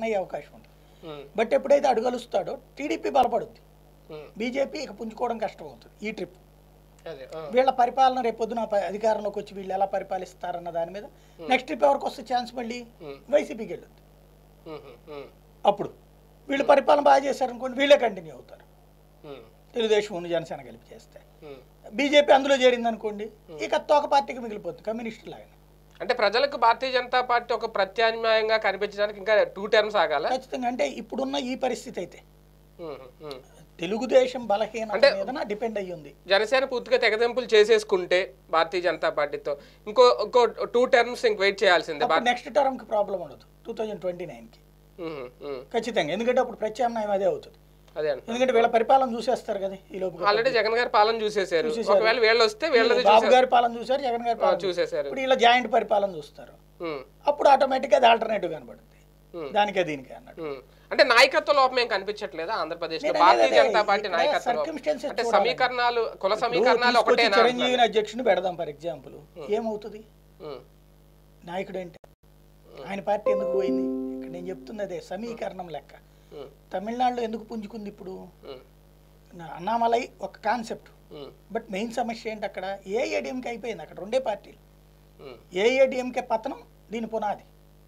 Turn అయ్యే అవకాశం ఉంటుంది ఉమ్, బట్ ఎప్పుడైతే అడుగలుస్తాడో టీడీపీ బలపడుద్ది ఉమ్, బీజేపీ ఇక పుంజుకోవడం కష్టం అవుతుంది ఈ ట్రిప్ అదే ఆ, వీళ్ళ పరిపాలన రేపొద్దున ప- అధికారంలోకి వచ్చి వీళ్ళు ఎలా పరిపాలిస్తారన్న దాని మీద నెక్స్ట్ ట్రిప్ ఎవరికి వస్తే ఛాన్స్ మళ్ళీ ఉమ్, వైసీపీకి వెళ్ళొద్ది ఉమ్, ఉమ్, అప్పుడు వీళ్ళు పరిపాలన బాగా చేశారనుకోండి వీళ్ళే కంటిన్యూ అవుతారు ఉమ్, తెలుగుదేశం ఉన్న జనసేన కలిపి చేస్తే ఉమ్. బీజేపీ అందులో చేరింది అనుకోండి ఇక తోక పార్టీకి మిగిలిపోతుంది కమ్యూనిస్టు లాగానే అంటే ప్రజలకు భారతీయ జనతా పార్టీ ఒక ప్రత్యామ్నాయంగా కనిపించడానికి ఇంకా టూ టర్మ్స్ ఆగాల ఖచ్చితంగా అంటే ఇప్పుడున్న ఈ పరిస్థితి అయితే ఉమ్, ఉమ్. తెలుగుదేశం బలహీనత అంటే- మీద డిపెండ్ అయ్యి ఉంది జనసేన పూర్తిగా తెగదెంపులు చేసేసుకుంటే భారతీయ జనతా పార్టీతో ఇంకో ఇంకో టూ టర్మ్స్ ఇంక వెయిట్ చేయాల్సిందే అప్పుడు నెక్స్ట్ టర్మ్కి ప్రాబ్లం ఉండదు టూ థౌజండ్ ట్వంటీ నైన్కి ఉమ్, ఉమ్. ఖచ్చితంగా ఎందుకంటే అప్పుడు ప్రత్యామ్నాయం అదే అవుతుంది అదే అండి ఎందుకంటే వీళ్ళ పరిపాలన చూసేస్తారు కదా ఈ లోపు ఆల్రెడీ జగన్ గారి పాలన చూసేశారు చూసేశారు. ఒకవేళ వీళ్ళు వస్తే వీళ్ళది బాబు చూసే- గారి పాలన చూసారు జగన్ గారి ఆ, పాలన చూసేశారు ఇప్పుడు ఇలా జాయింట్ పరిపాలన చూస్తారు ఉమ్, అప్పుడు ఆటోమేటిక్గా అది ఆల్టర్నేటివ్ కనబడుతుంది Hmm. దానికే దీనికి అన్నట్టు ఉమ్. అంటే నాయకత్వ లోపం ఏం కనిపించట్లేదా ఆంధ్రప్రదేశ్ లో నేను భారతీయ అనేది జనతా అదే, పార్టీ ఇక్కడ నాయకత్వ లోపం. circumstances అంటే చూడాలి. సమీకరణాలు కుల ఇప్పుడు సమీకరణాలు తీసుకొచ్చి ఒకటేనా చిరంజీవిని అధ్యక్షుని పెడదాం ఫర్ ఎగ్జాంపుల్ ఏమవుతుంది ఉమ్, నాయకుడు అంటే ఆయన పార్టీ ఎందుకు పోయింది ఇక్కడ నేను చెప్తుంది అదే సమీకరణం లెక్క ఉమ్, తమిళనాడులో ఎందుకు పుంజుకుంది ఇప్పుడు ఉమ్, నా- అన్నామలై ఒక కాన్సెప్ట్ ఉమ్, బట్ మెయిన్ సమస్య ఏంటి అక్కడ ఏఐడిఎంకే అయిపోయింది అక్కడ రెండే పార్టీలు ఉమ్, ఏఐడిఎంకే పతనం దీని పునాది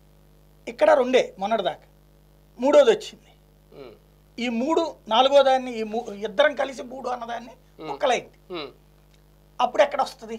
ఇక్కడ రెండే మొన్నటిదాకా మూడోది వచ్చింది ఉమ్, ఈ మూడు నాలుగో దాన్ని ఈ మూ ఇద్దరం కలిసి మూడు అన్నదాన్ని ఒక్కలైంది ఉమ్, అప్పుడు ఎక్కడ వస్తుంది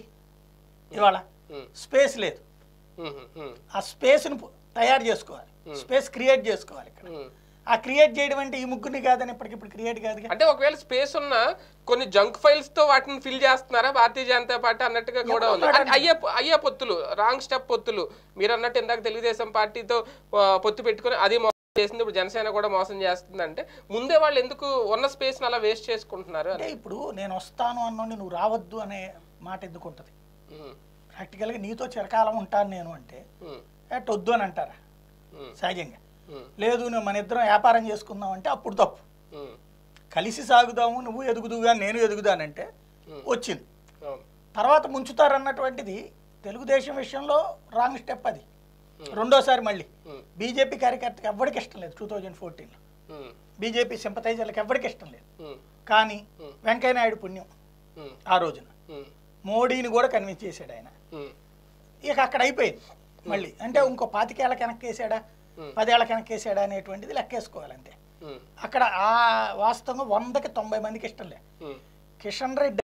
ఇవాళ ఉమ్, స్పేస్ లేదు ఉమ్, ఉమ్, ఆ స్పేస్ను పు- తయారు చేసుకోవాలి స్పేస్ క్రియేట్ చేసుకోవాలి ఇక్కడ ఉమ్. ఆ క్రియేట్ చేయడం అంటే ఈ ముగ్గురిని కాదని ఇప్పటికిప్పుడు క్రియేట్ కాదుగా అంటే ఒకవేళ స్పేస్ ఉన్న కొన్ని జంక్ ఫైల్స్ తో వాటిని ఫిల్ చేస్తున్నారా భారతీయ జనతా పార్టీ అన్నట్టుగా కూడా ఉంది అంటే అయ్యే అయ్యే పొత్తులు రాంగ్ స్టెప్ పొత్తులు మీరు అన్నట్టు ఇందాక తెలుగుదేశం పార్టీతో ఆ, పొత్తు పెట్టుకుని అది మోసం చేసింది ఇప్పుడు జనసేన కూడా మోసం చేస్తుంది అంటే ముందే వాళ్ళు ఎందుకు ఉన్న స్పేస్ అలా వేస్ట్ చేసుకుంటున్నారు అని అంటే ఇప్పుడు నేను వస్తాను అన్నోండి నువ్వు రావద్దు అనే మాట ఎందుకు ఉంటుంది ఉమ్, ప్రాక్టికల్గా నీతో చిరకాలం ఉంటాను నేను అంటే ఉమ్, ఎట్ వద్దు అని అంటారా ఉమ్, సహజంగా ఉమ్, లేదు నువ్వు మన ఇద్దరం వ్యాపారం చేసుకుందాం అంటే అప్పుడు తప్పు ఉమ్, కలిసి సాగుదాము నువ్వు ఎదుగుదుగా నేను ఎదుగుదానంటే వచ్చింది అవును. తర్వాత ముంచుతారన్నటువంటిది తెలుగుదేశం విషయంలో రాంగ్ స్టెప్ అది రెండోసారి మళ్ళీ ఉమ్, బీజేపీ కార్యకర్తకి ఎవ్వరికి ఇష్టం లేదు టూ థౌజండ్ ఫోర్టీన్లో ఉమ్, బీజేపీ సింపతైజర్లకు ఎవ్వరికి ఇష్టం లేదు ఉమ్, కానీ వెంకయ్యనాయుడు పుణ్యం ఉమ్, ఆ రోజున ఉమ్, మోడీని కూడా కన్విన్స్ చేశాడు ఆయన ఉమ్, ఇక అక్కడ అయిపోయింది మళ్ళీ అంటే ఇంకో పాతికేళ్ళ వెనక్కేసాడా పదేళ్ల వెనక్కేసాడా అనేటువంటిది లెక్కేసుకోవాలి అంతే ఉమ్, అక్కడ ఆ వాస్తవంగా వందకి తొంభై మందికి ఇష్టం లేదు ఉమ్. కిషన్ రెడ్డి